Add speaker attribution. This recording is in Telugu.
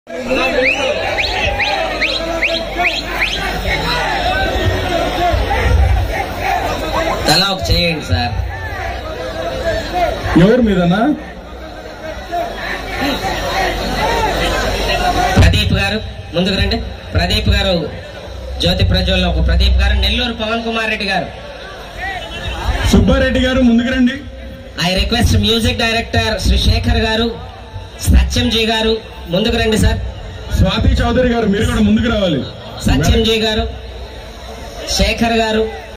Speaker 1: తలా ఒక చేయండి సార్
Speaker 2: ఎవరి మీదనా
Speaker 1: ప్రదీప్ గారు ముందుకు రండి ప్రదీప్ గారు జ్యోతి ప్రజ్వల్ ఒక ప్రదీప్ గారు నెల్లూరు పవన్ కుమార్ రెడ్డి గారు
Speaker 2: సుబ్బారెడ్డి గారు ముందుకు రండి
Speaker 1: I request music director Shri Shekhar గారు సత్యంజీ గారు ముందుకు రండి సార్
Speaker 2: స్వాతి చౌదరి గారు మీరు కూడా ముందుకు రావాలి
Speaker 1: సత్యంజీ గారు శేఖర్ గారు